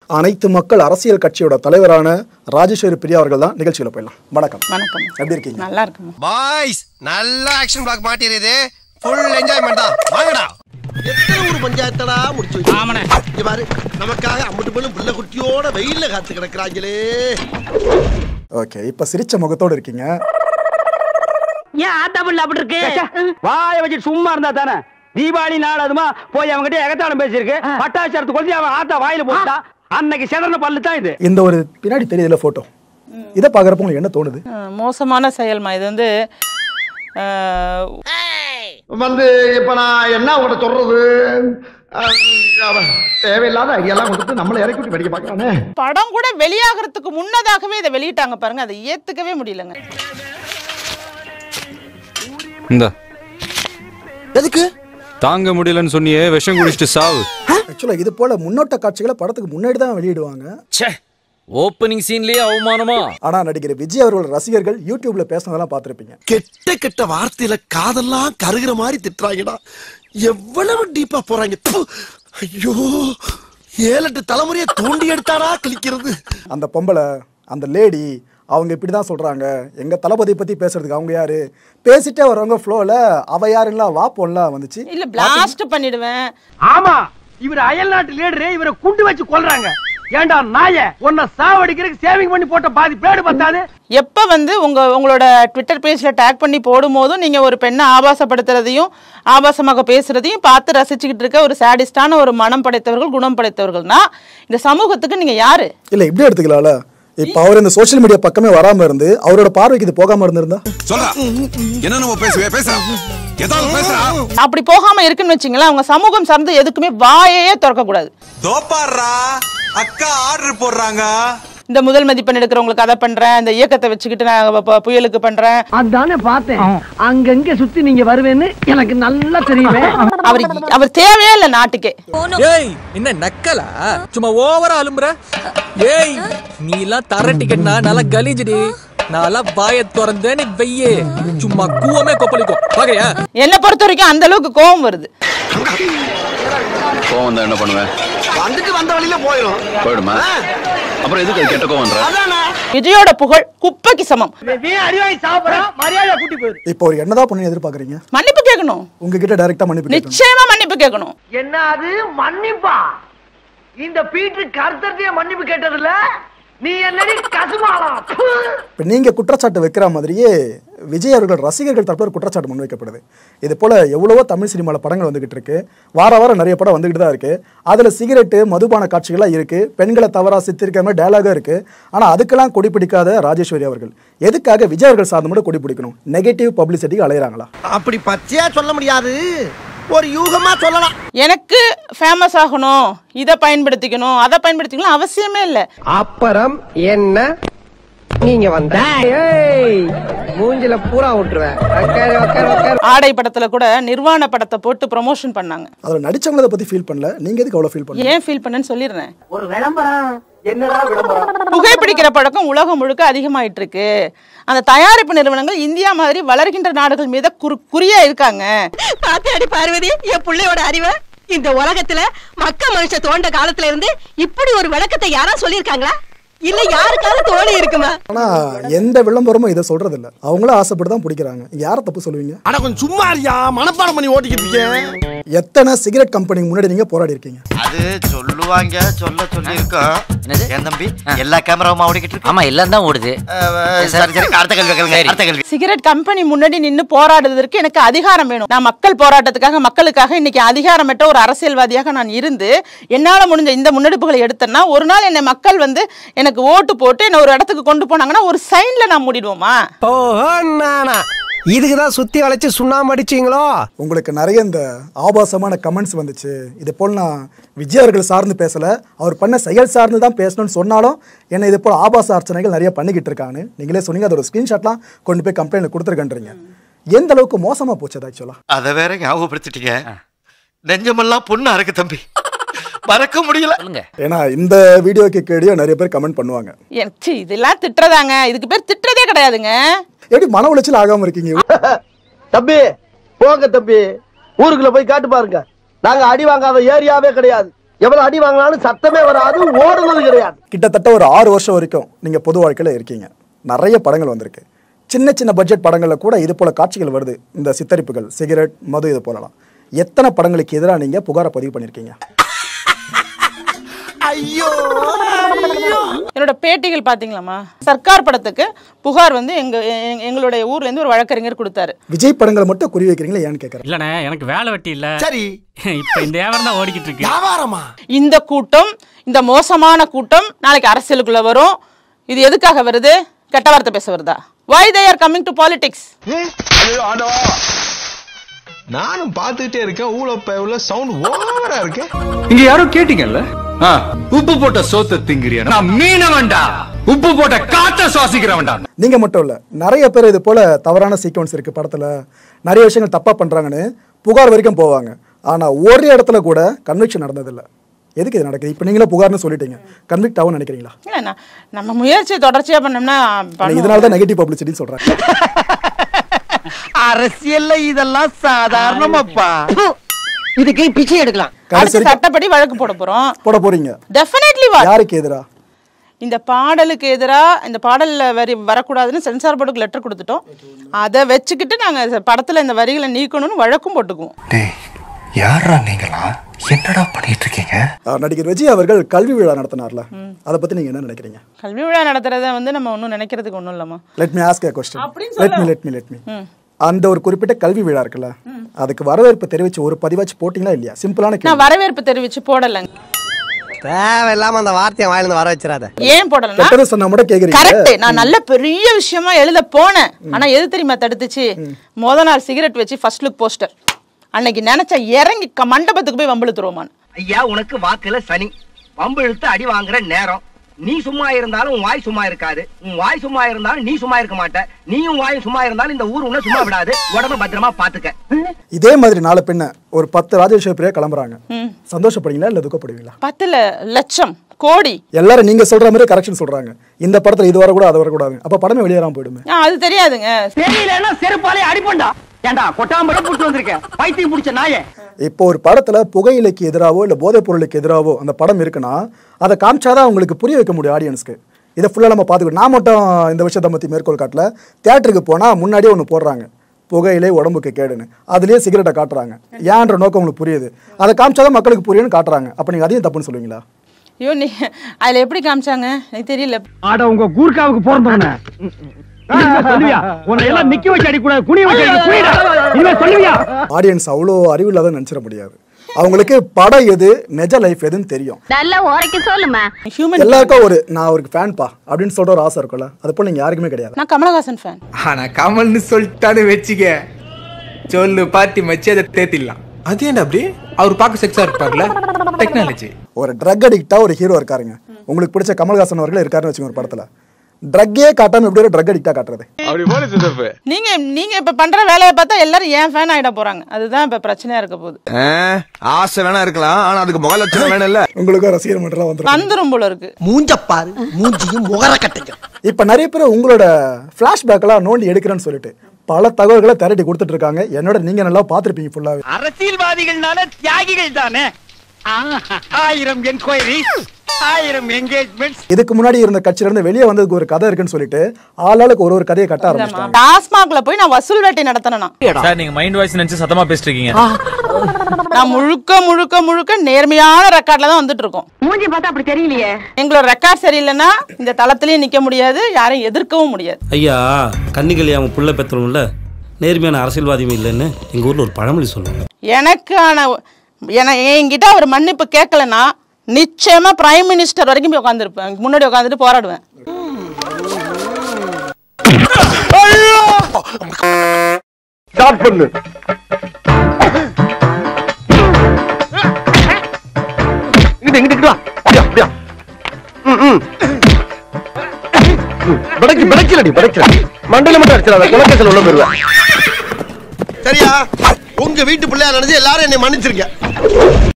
அனைத்து மக்கள் அரசியல் கட்சியோட தலைவரான ராஜேஸ்வரி பிரியா அவர்கள் தான் நிகழ்ச்சியில் போயிடலாம் வணக்கம் வணக்கம் எப்படி இருக்கீங்க நல்லா இருக்குமா பாய்ஸ் நல்ல ஆக்ஷன் பிளாக் மாட்டிருது ஃபுல் என்ஜாய்மெண்ட் தான் வாங்கடா எத்தனை ஊர் பஞ்சாயத்தடா முடிச்சு வச்சு இங்க பாரு நமக்காக அம்மட்டு பெண்ணும் புள்ள குட்டியோட வெயில்ல காத்து கிடக்குறாங்களே ஓகே இப்போ சிரிச்ச முகத்தோடு இருக்கீங்க ஏன் ஆத்தா புள்ள அப்படி இருக்கு வாய வச்சுட்டு சும்மா இருந்தா தானே தீபாவளி நாள் அதுமா போய் அவன்கிட்ட எகத்தாளம் பேசியிருக்கு பட்டாசு எடுத்து கொளுத்தி அவன் ஆத்தா வாயில போட்டா அன்னைக்கு செதறன பல்லு தான் இது இந்த ஒரு பின்னாடி தெரியுதுல ஃபோட்டோ இதை பார்க்குறப்ப உங்களுக்கு என்ன தோணுது அஹ், மோசமான செயல்மா இது வந்து அஹ், வந்து இப்ப நான் என்ன உங்கள்ட்ட சொல்றது அஹ், அவன் தேவையில்லாத ஐடியாலாம் கொடுத்து நம்மளை இறக்கி விட்டு படிக்க பார்க்கறானே படம் கூட வெளியாகிறதுக்கு முன்னதாகவே இதை வெளியிட்டாங்க பாருங்க அதை ஏத்துக்கவே முடியலங்க இந்த எதுக்கு தாங்க முடியலன்னு சொன்னியே விஷம் குடிச்சிட்டு சாவு ஆக்சுவலாக இது போல முன்னோட்ட காட்சிகளை படத்துக்கு முன்னாடி தான் வெளியிடுவாங்க ச்சே ஓப்பனிங் சீன்லயே அவமானமா ஆனால் நடிகர் விஜய் அவர்களோட ரசிகர்கள் யூடியூப்ல பேசினதெல்லாம் பார்த்துருப்பீங்க கெட்ட கெட்ட வார்த்தையில காதெல்லாம் கருகிற மாதிரி திட்டுறாங்கடா எவ்வளவு டீப்பா போறாங்க ப்பு. ஐயோ ஏழு எட்டு தலைமுறையை தோண்டி எடுத்தாடா கிழிக்கிறது அந்த பொம்பளை அந்த லேடி அவங்க இப்படி தான் சொல்கிறாங்க எங்கள் தளபதி பற்றி பேசுறதுக்கு அவங்க யாரு பேசிட்டே வரவங்க ஃப்ளோவில் அவ யாருங்களா வா போன்லாம் வந்துச்சு இல்ல பிளாஸ்ட் பண்ணிடுவேன் ஆமா இவர் அயல் நாட்டு லீடரு இவரை குண்டு வச்சு கொல்றாங்க ஏண்டா நாய உன்னை சாவடிக்கிறதுக்கு சேவிங் பண்ணி போட்ட பாதி பேடு பத்தாது எப்ப வந்து உங்க உங்களோட ட்விட்டர் பேஜ்ல டேக் பண்ணி போடும்போதும் நீங்க ஒரு பெண்ணை ஆபாசப்படுத்துறதையும் ஆபாசமாக பேசுறதையும் பார்த்து ரசிச்சுக்கிட்டு இருக்க ஒரு சாடிஸ்டான ஒரு மனம் படைத்தவர்கள் குணம் படைத்தவர்கள்னா இந்த சமூகத்துக்கு நீங்க யாரு இல்லை இப்படி எடுத்துக்கலாம்ல இப்போ அவர் இந்த சோஷியல் மீடியா பக்கமே வராமல் இருந்து அவரோட பார்வைக்கு இது போகாமல் இருந்திருந்தா சொல்றா என்ன நம்ம பேசுவே பேசுறா ஏதாவது பேசுறா அப்படி போகாம இருக்குன்னு வச்சுங்களேன் அவங்க சமூகம் சார்ந்து எதுக்குமே வாயையே திறக்க கூடாது தோப்பாடுறா அக்கா ஆர்டர் போடுறாங்க இந்த முதல் மதிப்பெண் எடுக்கிறவங்களுக்கு அதை பண்றேன் இந்த இயக்கத்தை வச்சுக்கிட்டு நான் ப- ப- புயலுக்கு பண்றேன் அதானே பார்த்தேன் அங்கங்க சுத்தி நீங்க வருவேன்னு எனக்கு நல்லா தெரியுமே அவர் அவர் தேவையே இல்லை நாட்டுக்கே ஏய் என்ன நக்கலா சும்மா ஓவரா அலும்புற ஏய் நீ எல்லாம் தர டிக்கெட்னா நல்லா கலீஜுடி நான்லாம் வாய திறந்தேன்னு வெய்யே சும்மா கூவமே கொப்பளிக்கும் பாக்கறியா என்னை பொறுத்த வரைக்கும் அந்த அளவுக்கு கோபம் வருது கோவம் தான் என்ன பண்ணுவேன் வந்துட்டு வந்த வழியில போயிடும் போயிடுமா அப்புறம் எதுக்கு அது கெட்ட கோவம்ன்ற விஜயோட புகழ் குப்பைக்கு சமம் அறிவாய் சாப்பிடறோம் மரியாதை கூட்டி போயிரு இப்போ அவர் என்னதான் பண்ணி எதிர்பார்க்குறீங்க மன்னிப்பு கேட்கணும் உங்ககிட்ட டைரெக்டாக மன்னிப்பு கேட்கணும் நிச்சயமா மன்னிப்பு கேட்கணும் என்ன அது மன்னிப்பா இந்த பீட்டு கருத்தத்தையே மன்னிப்பு கேட்டதுல நீ என்னடி கசுமாலாம் இப்போ நீங்கள் குற்றச்சாட்டு வைக்கிற மாதிரியே விஜய் அவர்கள் ரசிகர்கள் தரப்புல ஒரு குற்றச்சாட்டு முன்வைக்கப்படுது இது போல் எவ்வளவோ தமிழ் சினிமாவில் படங்கள் வந்துகிட்டு இருக்கு வார வாரம் நிறைய படம் வந்துகிட்டு தான் இருக்கு அதில் சிகரெட்டு மதுபான காட்சிகள்லாம் இருக்கு பெண்களை தவறாக சித்திருக்கிற மாதிரி டயலாகும் இருக்கு ஆனால் அதுக்கெல்லாம் கொடி பிடிக்காத ராஜேஸ்வரி அவர்கள் எதுக்காக விஜய் அவர்கள் சார்ந்து மட்டும் கொடி பிடிக்கணும் நெகட்டிவ் பப்ளிசிட்டிக்கு அலையிறாங்களா அப்படி பச்சையா சொல்ல முடியாது ஒரு யூகமா சொல்லலாம் எனக்கு ஃபேமஸ் ஆகணும் இதை பயன்படுத்திக்கணும் அதை பயன்படுத்திக்கணும் அவசியமே இல்லை அப்புறம் என்ன நீங்க வந்த மூஞ்சில பூரா விட்டுருவேன் உக்காரு, உக்காரு, உக்காரு. ஆடை படத்துல கூட நிர்வாண படத்தை போட்டு ப்ரமோஷன் பண்ணாங்க அதில் நடிச்சவங்கள பற்றி ஃபீல் பண்ணல நீங்கள் எதுக்கு அவ்வளோ ஃபீல் பண்ணல ஏன் ஃபீல் பண்ணேன்னு சொல்லிடுறேன் ஒரு விளம்பரம் என்னடா விளம்பரம் புகைப்பிடிக்கிற பழக்கம் உலகம் முழுக்க அதிகமாயிட்டு இருக்கு அந்த தயாரிப்பு நிறுவனங்கள் இந்தியா மாதிரி வளர்கின்ற நாடுகள் மீது குறி குறியா இருக்காங்க பாத்தாடி பார்வதி என் பிள்ளையோட அறிவை இந்த உலகத்துல மக்க மனுஷ தோண்ட காலத்துல இருந்து இப்படி ஒரு விளக்கத்தை யாரா சொல்லியிருக்காங்களா இல்ல யாருக்காவது தோணி இருக்குமா ஆனால் எந்த விளம்பரமும் இதை சொல்றது இல்ல அவங்களும் ஆசைப்பட்டு தான் பிடிக்கிறாங்க யாரை தப்பு சொல்லுவீங்க ஆனா கொஞ்சம் சும்மா இருக்கியா மனப்பாடம் பண்ணி ஓட்டிக்கிட்டு இருக்கேன் எத்தனை சிகரெட் கம்பெனிக்கு முன்னாடி நீங்கள் போராடி இருக்கீங்க அது சொல்லுவாங்க சொல்ல சொல்லி இருக்கோம் என் தம்பி எல்லா கேமராவும் ஓடிக்கிட்டு இருக்கு ஆமா எல்லாம் தான் ஓடுது அஹ், சரி சரி அடுத்த கேள்வி கேளுங்க அடுத்த கேள்வி சிகரெட் கம்பெனி முன்னாடி நின்னு போராடுவதற்கு எனக்கு அதிகாரம் வேணும் நான் மக்கள் போராட்டத்துக்காக மக்களுக்காக இன்னைக்கு அதிகாரமற்ற ஒரு அரசியல்வாதியாக நான் இருந்து என்னால முடிஞ்ச இந்த முன்னெடுப்புகளை எடுத்தேன்னா ஒரு நாள் என்னை மக்கள் வந்து எனக்கு ஓட்டு போட்டு என்ன ஒரு இடத்துக்கு கொண்டு போனாங்கன்னா ஒரு சைன்ல நான் மூடிடுவோமா ஓஹோ நானா இதுக்கு தான் சுத்தி வளைச்சு சுண்ணாம்பு அடிச்சீங்களோ உங்களுக்கு நிறைய இந்த ஆபாசமான கமெண்ட்ஸ் வந்துச்சு இது போல் நான் விஜய் அவர்கள் சார்ந்து பேசலை அவர் பண்ண செயல் சார்ந்து தான் பேசணும்னு சொன்னாலும் என்ன இது போல் ஆபாச அர்ச்சனைகள் நிறைய பண்ணிக்கிட்டு இருக்காங்கன்னு நீங்களே சொன்னீங்க அதோட ஸ்க்ரீன்ஷாட்லாம் கொண்டு போய் கம்ப்ளைண்ட் கொடுத்துருக்கன்றீங்க எந்த அளவுக்கு மோசமாக போச்சு அது ஆக்சுவலாக அதை வேற ஞாபகப்படுத்திட்டீங்க நெஞ்சமெல்லாம் பொண்ணா இருக்கு தம்பி மறக்க முடியல ஏன்னா இந்த வீடியோக்கு கீழே நிறைய பேர் கமெண்ட் பண்ணுவாங்க எனக்கு ச்சீ, இதெல்லாம் திட்டுறதாங்க இதுக்கு பேர் திட்டுறதே கிடையாதுங்க எப்படி மன உளைச்சல் ஆகாமல் இருக்கீங்க தம்பி போங்க தம்பி ஊருக்குள்ள போய் காட்டு பாருங்க நாங்க அடி வாங்காத ஏரியாவே கிடையாது எவ்வளவு அடி வாங்கினாலும் சத்தமே வராது ஓடுனது கிடையாது கிட்டத்தட்ட ஒரு ஆறு வருஷம் வரைக்கும் நீங்க பொது வாழ்க்கையில இருக்கீங்க நிறைய படங்கள் வந்திருக்கு சின்ன சின்ன பட்ஜெட் படங்கள்ல கூட இது போல காட்சிகள் வருது இந்த சித்தரிப்புகள் சிகரெட் மது இது போலலாம் எத்தனை படங்களுக்கு எதிராக நீங்க புகாரை பதிவு பண்ணிருக்கீங்க ஐயோ என்னோட பேட்டிகள் பாத்தீங்களாமா சர்க்கார் படத்துக்கு புகார் வந்து எங்க எ- எங்களுடைய ஊர்ல இருந்து ஒரு வழக்கறிஞர் கொடுத்தாரு விஜய் படங்களை மட்டும் குறி வைக்கிறீங்களா ஏன்னு கேட்கறேன் இல்லண்ணே எனக்கு வேலை வெட்டி இல்ல சரி இப்ப இந்த வியாபாரம் தான் ஓடிக்கிட்டு இருக்கு வியாபாரமா இந்த கூட்டம் இந்த மோசமான கூட்டம் நாளைக்கு அரசியலுக்குள்ள வரும் இது எதுக்காக வருது கெட்ட வார்த்தை பேச வருதா வை they are coming to politics நானும் பார்த்துட்டே இருக்கேன் ஊழப்ப சவுண்ட் ஓவரா இருக்கு இங்க யாரோ கேட்டீங்கல்ல ஆ, உப்பு போட்ட சோத்த திங்கிறியா நான் மீனவன்டா உப்பு போட்ட காத்த சுவாசிக்கிறவன்டா நீங்க மட்டும் இல்ல நிறைய பேர் இது போல தவறான சீக்வன்ஸ் இருக்கு படத்துல நிறைய விஷயங்கள் தப்பா பண்றாங்கன்னு புகார் வரைக்கும் போவாங்க ஆனா ஒரு இடத்துல கூட கன்விக்ஷன் நடந்ததில்ல எதுக்கு இது நடக்குது இப்போ நீங்களும் புகார்னு சொல்லிட்டீங்க கன்விக்ட் ஆகும் நினைக்கிறீங்களா இல்ல நான் நம்ம முயற்சி தொடர்ச்சியா பண்ணோம்னா பண்ணுவோம். இதனால தான் நெகட்டிவ் பப்ளிசிட்டின்னு சொல்றாங்க அரசியல்ல இதெல்லாம் சாதாரணமாப்பா இதுக்கு பிச்சை எடுக்கலாம் கடைசி அடுத்து வரைக்கும் சட்டப்படி வழக்கு போட போறோம் போட போறீங்க டெஃபினெட்லி வா யாருக்கு எதிரா இந்த பாடலுக்கு எதிரா இந்த பாடல்ல வரி வரக்கூடாதுன்னு சென்சார் போர்டுக்கு லெட்டர் கொடுத்துட்டோம் அதை வச்சுக்கிட்டு நாங்க படத்துல இந்த வரிகளை நீக்கணும்னு வழக்கும் போட்டுக்குவோம் டேய் யாரா நீங்களா என்னடா பண்ணிட்டு இருக்கீங்க அஹ் நடிகர் விஜய் அவர்கள் கல்வி விழா நடத்தினார்ல அதை பத்தி நீங்க என்ன நினைக்கிறீங்க கல்வி விழா நடத்துறத வந்து நம்ம ஒன்றும் நினைக்கிறதுக்கு ஒன்றும் இல்லம்மா let me ask a question அப்படின்னு let me let me let me அந்த ஒரு குறிப்பிட்ட கல்வி விழா இருக்குல்ல அதுக்கு வரவேற்பு தெரிவிச்சு ஒரு பதிவாச்சு போட்டீங்களா இல்லையா சிம்பிளான கேள்வி நான் வரவேற்பு தெரிவிச்சு போடலைங்க தேவையில்லாம அந்த வார்த்தையை வாயிலிருந்து வர வச்சிடாத ஏன் போடலன்னா கெட்டது சொன்னா மட்டும் கேக்குறீங்க கரெக்ட் நான் நல்ல பெரிய விஷயமா எழுத போனேன் ஆனா எது தெரியுமா தடுத்துச்சு முத நாள் சிகரெட் வச்சு ஃபர்ஸ்ட் லுக் போஸ்டர் அன்னைக்கு நினைச்ச இறங்கி க- மண்டபத்துக்கு போய் வம்பிழுத்துருவோமான் ஐயா உனக்கு வாக்குல சனி வம்பு இழுத்து அடி வாங்குற நேரம் நீ சும்மா இருந்தாலும் உன் வாய் சும்மா இருக்காது உன் வாய் சும்மா இருந்தாலும் நீ சும்மா இருக்க மாட்ட நீயும் வாயும் சும்மா இருந்தாலும் இந்த ஊர் உன்னை சும்மா விடாது உடம்ப பத்திரமா பாத்துக்க இதே மாதிரி நாலு பெண்ண ஒரு பத்து ராஜேஸ்வரி பிரியா கிளம்புறாங்க சந்தோஷப்படுவீங்களா இல்ல துக்கப்படுவீங்களா பத்துல லட்சம் கோடி எல்லாரும் நீங்க சொல்ற மாதிரி கரெக்ஷன் சொல்றாங்க இந்த படத்துல இது வரக்கூடாது அது வரக்கூடாது அப்ப படமே வெளியேறாம போயிடுமே ஆ, அது தெரியாதுங்க தெரியலன்னா செருப்பாலே அடிப்பண்டா ஏண்டா கொட்டாம்பரம் புடிச்சு வந்திருக்கேன் பைத்தியம் பிடிச்ச நாயே இப்போ ஒரு படத்துல புகையிலைக்கு எதிராவோ இல்ல போதைப் பொருளுக்கு எதிராவோ அந்த படம் இருக்குன்னா அதை காமிச்சாதான் அவங்களுக்கு புரிய வைக்க முடியும் ஆடியன்ஸ்க்கு இதை ஃபுல்லா நம்ம பார்த்துக்கணும் நான் மட்டும் இந்த விஷயத்தை பத்தி மேற்கோள் காட்டல தியேட்டருக்கு போனா முன்னாடியே ஒன்று போடுறாங்க புகையிலே உடம்புக்கு கேடுன்னு அதுலயே சிகரெட்டை காட்டுறாங்க ஏன்ற நோக்கம் உங்களுக்கு புரியுது அதை காமிச்சாதான் மக்களுக்கு புரியும்னு காட்டுறாங்க அப்ப நீங்க அதையும் தப்புன்னு சொல்லுவீங்களா ஐயோ நீ அதுல எப்படி காமிச்சாங்க எனக்கு தெரியல ஆட உங்க கூர்க்காவுக்கு பிறந்தவன சொல்லுவியா உன்னை எல்லாம் நிக்க வச்சு அடிக்கூடாது குனிய வச்சு அடி குனிடா இனிமே சொல்லுவியா ஆடியன்ஸ் அவ்வளோ அறிவு இல்லாத நினைச்சிட முடியாது அவங்களுக்கு படம் எது நிஜ லைஃப் எதுன்னு தெரியும் நல்லா உரைக்க சொல்லுமா ஹியூமன் எல்லாருக்கும் ஒரு நான் அவருக்கு ஃபேன்பா அப்படின்னு சொல்ற ஒரு ஆசை இருக்கும்ல அது போல நீங்க யாருக்குமே கிடையாது நான் கமலஹாசன் ஃபேன் ஆனா கமல்னு சொல்லிட்டான்னு வச்சுக்க சொல்லு பார்ட்டி மச்சி அதை தேத்திடலாம் அது என்ன அப்படி அவர் பார்க்க செக்ஸா இருப்பார்ல டெக்னாலஜி ஒரு ட்ரக் அடிக்டா ஒரு ஹீரோ இருக்காருங்க உங்களுக்கு பிடிச்ச கமல்ஹாசன் அவர்களே இருக்காருன்னு வச்சுக்கோங்க ஒரு படத்துல ட்ரக்கே காட்டாம எப்படி ஒரு ட்ரக் அடிக்டா காட்டுறது அப்படி போல சித்தப்பு நீங்க நீங்க இப்ப பண்ற வேலையை பார்த்தா எல்லாரும் ஏன் ஃபேன் ஆயிட போறாங்க அதுதான் இப்ப பிரச்சனையா இருக்க போகுது ஆசை வேணா இருக்கலாம் ஆனா அதுக்கு முக லட்சணம் வேணும் இல்ல உங்களுக்கும் ரசிகர் மன்றம் வந்துடும் வந்துரும் போல இருக்கு மூஞ்சப்பாரு மூஞ்சியும் முகர கட்டையும் இப்ப நிறைய பேர் உங்களோட ஃபிளாஷ்பேக்கெல்லாம் நோண்டி எடுக்கிறேன்னு சொல்லிட்டு பல தகவல்களை திரட்டி கொடுத்துட்டு இருக்காங்க என்னோட நீங்க நல்லா பார்த்திருப்பீங்க ஃபுல்லாவே அரசியல்வாதிகள்னால தியாகிகள் தானே ஆயிரம் என்கொயரி ஆயிரம் என்கேஜ்மெண்ட் இதுக்கு முன்னாடி இருந்த கட்சியில இருந்து வெளியே வந்ததுக்கு ஒரு கதை இருக்குன்னு சொல்லிட்டு ஆளாளுக்கு ஒரு ஒரு கதையை கட்ட ஆரம்பிச்சிட்டாங்க டாஸ்மாக்ல போய் நான் வசூல் வேட்டை நடத்தினா சார் நீங்க மைண்ட் வாய்ஸ் நினைச்சு சத்தமா பேசிட்டு இருக்கீங்க நான் முழுக்க முழுக்க முழுக்க நேர்மையான ரெக்கார்ட்ல தான் வந்துட்டு இருக்கோம் மூஞ்சி பார்த்தா அப்படி தெரியலையே எங்களோட ரெக்கார்ட் சரியில்லைன்னா இந்த தளத்திலயும் நிக்க முடியாது யாரையும் எதிர்க்கவும் முடியாது ஐயா கன்னிகள் அவன் புள்ள பெற்றவங்கள நேர்மையான அரசியல்வாதியும் இல்லைன்னு எங்கள் ஊரில் ஒரு பழமொழி சொல்லுவாங்க எனக்கான என என்கிட்ட அவர் மன்னிப்பு கேட்கலன்னா நிச்சயமா பிரைம் மினிஸ்டர் வரைக்கும் போய் உட்காந்துருப்பேன் முன்னாடி உட்காந்துட்டு போராடுவேன் ஸ்டார்ட் பண்ணு இங்கிட்டு இங்கிட்டு வா அப்படியா அப்படியா ம், ம். ம், பிடைக்கு பிடைக்கலடி பிடைக்கல மண்டையில மட்டும் அடிச்சிடாத குலக்கத்தில் உள்ள போயிருவேன் சரியா உங்க வீட்டு பிள்ளையா நினைச்சு எல்லாரும் என்னை மன்னிச்சிருங்க